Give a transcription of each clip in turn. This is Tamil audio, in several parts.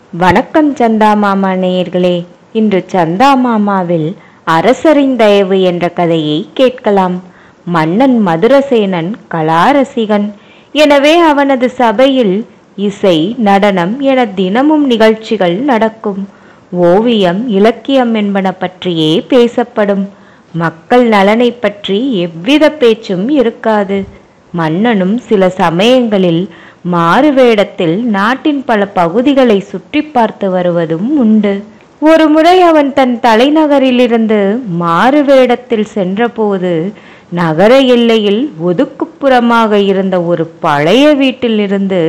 வணக்கம் சந்தா மாமா நேயர்களே இன்று சந்தா மாமாவில் அரசரின் தயவு என்ற கதையை கேட்கலாம் மன்னன் மதுரசேனன் கலாரசிகன் எனவே அவனது சபையில் இசை நடனம் என தினமும் நிகழ்ச்சிகள் நடக்கும் ஓவியம் இலக்கியம் என்பன பற்றியே பேசப்படும் மக்கள் நலனை பற்றி எவ்வித பேச்சும் இருக்காது மன்னனும் சில சமயங்களில் மாறுவேடத்தில் நாட்டின் பல பகுதிகளை சுற்றி பார்த்து வருவதும் உண்டு ஒரு முறை அவன் தன் தலைநகரிலிருந்து மாறுவேடத்தில் சென்றபோது நகர எல்லையில் ஒதுக்குப்புறமாக இருந்த ஒரு பழைய வீட்டிலிருந்து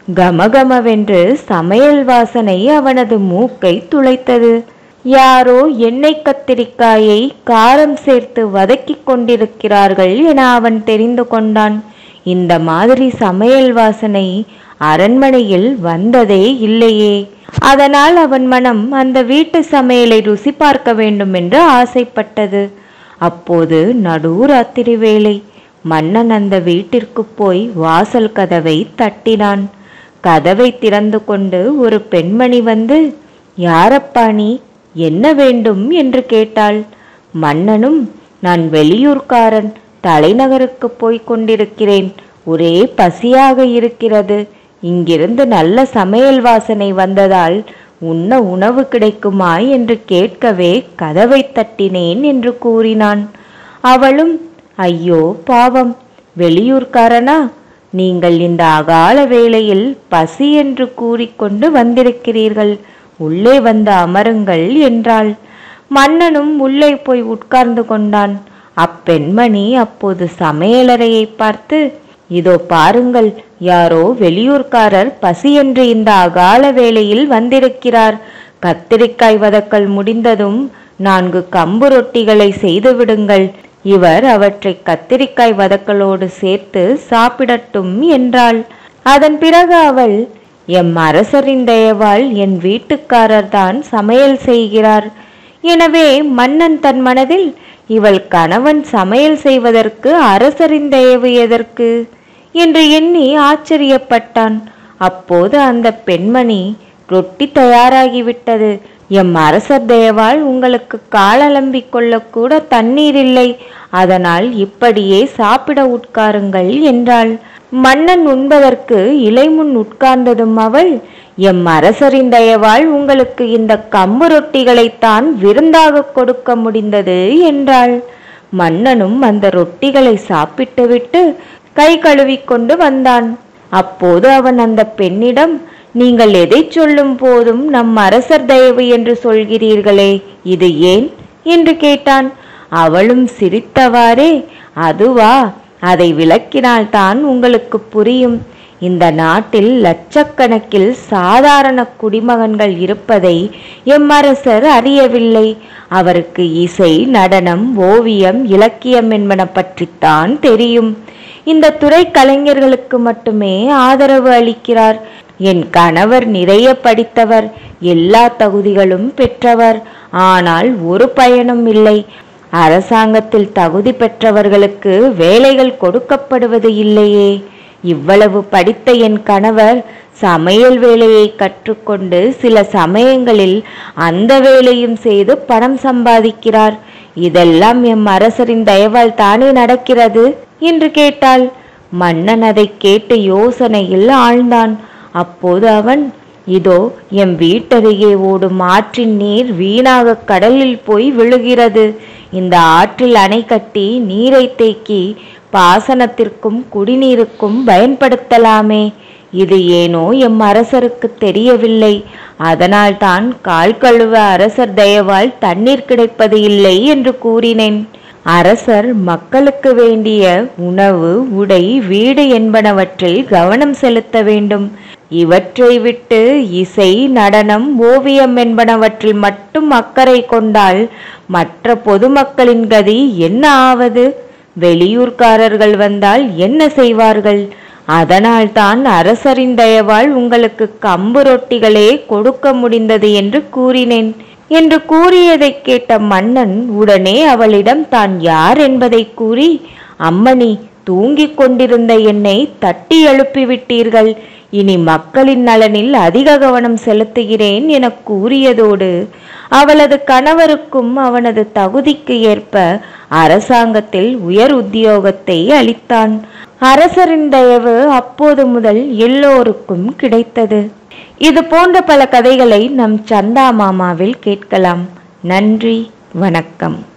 கமகமவென்று சமையல் வாசனை அவனது மூக்கை துளைத்தது யாரோ எண்ணெய் கத்திரிக்காயை காரம் சேர்த்து வதக்கிக் கொண்டிருக்கிறார்கள் என அவன் தெரிந்து கொண்டான் இந்த மாதிரி சமையல் வாசனை அரண்மனையில் வந்ததே இல்லையே அதனால் அவன் மனம் அந்த வீட்டு சமையலை ருசி பார்க்க வேண்டும் என்று ஆசைப்பட்டது அப்போது நடுராத்திரி வேளை மன்னன் அந்த வீட்டிற்கு போய் வாசல் கதவை தட்டினான் கதவை திறந்து கொண்டு ஒரு பெண்மணி வந்து யாரப்பா நீ என்ன வேண்டும் என்று கேட்டாள் மன்னனும் நான் வெளியூர்காரன் தலைநகருக்கு போய்க் கொண்டிருக்கிறேன் ஒரே பசியாக இருக்கிறது இங்கிருந்து நல்ல சமையல் வாசனை வந்ததால் உண்ண உணவு கிடைக்குமா என்று கேட்கவே கதவை தட்டினேன் என்று கூறினான் அவளும் ஐயோ பாவம் வெளியூர்காரனா நீங்கள் இந்த அகால வேளையில் பசி என்று கூறிக்கொண்டு வந்திருக்கிறீர்கள் உள்ளே வந்து அமருங்கள் என்றாள் மன்னனும் உள்ளே போய் உட்கார்ந்து கொண்டான் அப்பெண்மணி அப்போது சமையலறையை பார்த்து இதோ பாருங்கள் யாரோ வெளியூர்காரர் பசியென்று இந்த அகால வேளையில் வந்திருக்கிறார் கத்திரிக்காய் வதக்கல் முடிந்ததும் நான்கு கம்பு ரொட்டிகளை செய்து விடுங்கள் இவர் அவற்றை கத்திரிக்காய் வதக்கலோடு சேர்த்து சாப்பிடட்டும் என்றாள் அதன் பிறகு அவள் எம் அரசரின் தயவால் என் வீட்டுக்காரர் தான் சமையல் செய்கிறார் எனவே மன்னன் தன் மனதில் இவள் கணவன் சமையல் செய்வதற்கு அரசரின் தயவு எதற்கு என்று எண்ணி ஆச்சரியப்பட்டான் அப்போது அந்த பெண்மணி ரொட்டி தயாராகிவிட்டது எம் அரசர் தயவால் உங்களுக்கு காலலம்பிக் கொள்ளக்கூட தண்ணீர் இல்லை அதனால் இப்படியே சாப்பிட உட்காருங்கள் என்றாள் மன்னன் உண்பதற்கு இலை முன் உட்கார்ந்ததும் அவள் எம் அரசரின் தயவால் உங்களுக்கு இந்த கம்பு ரொட்டிகளைத்தான் விருந்தாக கொடுக்க முடிந்தது என்றாள் மன்னனும் அந்த ரொட்டிகளை சாப்பிட்டுவிட்டு கை கழுவிக்கொண்டு வந்தான் அப்போது அவன் அந்த பெண்ணிடம் நீங்கள் எதை சொல்லும் போதும் நம் அரசர் தயவு என்று சொல்கிறீர்களே இது ஏன் என்று கேட்டான் அவளும் சிரித்தவாறே அதுவா அதை விளக்கினால்தான் உங்களுக்கு புரியும் இந்த நாட்டில் லட்சக்கணக்கில் சாதாரண குடிமகன்கள் இருப்பதை எம் அரசர் அறியவில்லை அவருக்கு இசை நடனம் ஓவியம் இலக்கியம் என்பன பற்றித்தான் தெரியும் இந்த துறை கலைஞர்களுக்கு மட்டுமே ஆதரவு அளிக்கிறார் என் கணவர் நிறைய படித்தவர் எல்லா தகுதிகளும் பெற்றவர் ஆனால் ஒரு பயனும் இல்லை அரசாங்கத்தில் தகுதி பெற்றவர்களுக்கு வேலைகள் கொடுக்கப்படுவது இல்லையே இவ்வளவு படித்த என் கணவர் சமையல் வேலையை கற்றுக்கொண்டு சில சமயங்களில் அந்த வேலையும் செய்து பணம் சம்பாதிக்கிறார் இதெல்லாம் எம் அரசரின் தயவால் தானே நடக்கிறது என்று கேட்டாள் மன்னன் அதை கேட்டு யோசனையில் ஆழ்ந்தான் அப்போது அவன் இதோ எம் வீட்டருகே ஓடும் ஆற்றின் நீர் வீணாக கடலில் போய் விழுகிறது இந்த ஆற்றில் அணை கட்டி நீரை தேக்கி பாசனத்திற்கும் குடிநீருக்கும் பயன்படுத்தலாமே இது ஏனோ எம் அரசருக்கு தெரியவில்லை அதனால்தான் கால் கழுவ அரசர் தயவால் தண்ணீர் கிடைப்பது இல்லை என்று கூறினேன் அரசர் மக்களுக்கு வேண்டிய உணவு உடை வீடு என்பனவற்றில் கவனம் செலுத்த வேண்டும் இவற்றை விட்டு இசை நடனம் ஓவியம் என்பனவற்றில் மட்டும் அக்கறை கொண்டால் மற்ற பொதுமக்களின் கதி என்ன ஆவது வெளியூர்காரர்கள் வந்தால் என்ன செய்வார்கள் அதனால்தான் அரசரின் தயவால் உங்களுக்கு கம்பு ரொட்டிகளே கொடுக்க முடிந்தது என்று கூறினேன் என்று கூறியதைக் கேட்ட மன்னன் உடனே அவளிடம் தான் யார் என்பதை கூறி அம்மணி தூங்கிக் கொண்டிருந்த என்னை தட்டி எழுப்பிவிட்டீர்கள் இனி மக்களின் நலனில் அதிக கவனம் செலுத்துகிறேன் என கூறியதோடு அவளது கணவருக்கும் அவனது தகுதிக்கு ஏற்ப அரசாங்கத்தில் உயர் உத்தியோகத்தை அளித்தான் அரசரின் தயவு அப்போது முதல் எல்லோருக்கும் கிடைத்தது இது போன்ற பல கதைகளை நம் சந்தா மாமாவில் கேட்கலாம் நன்றி வணக்கம்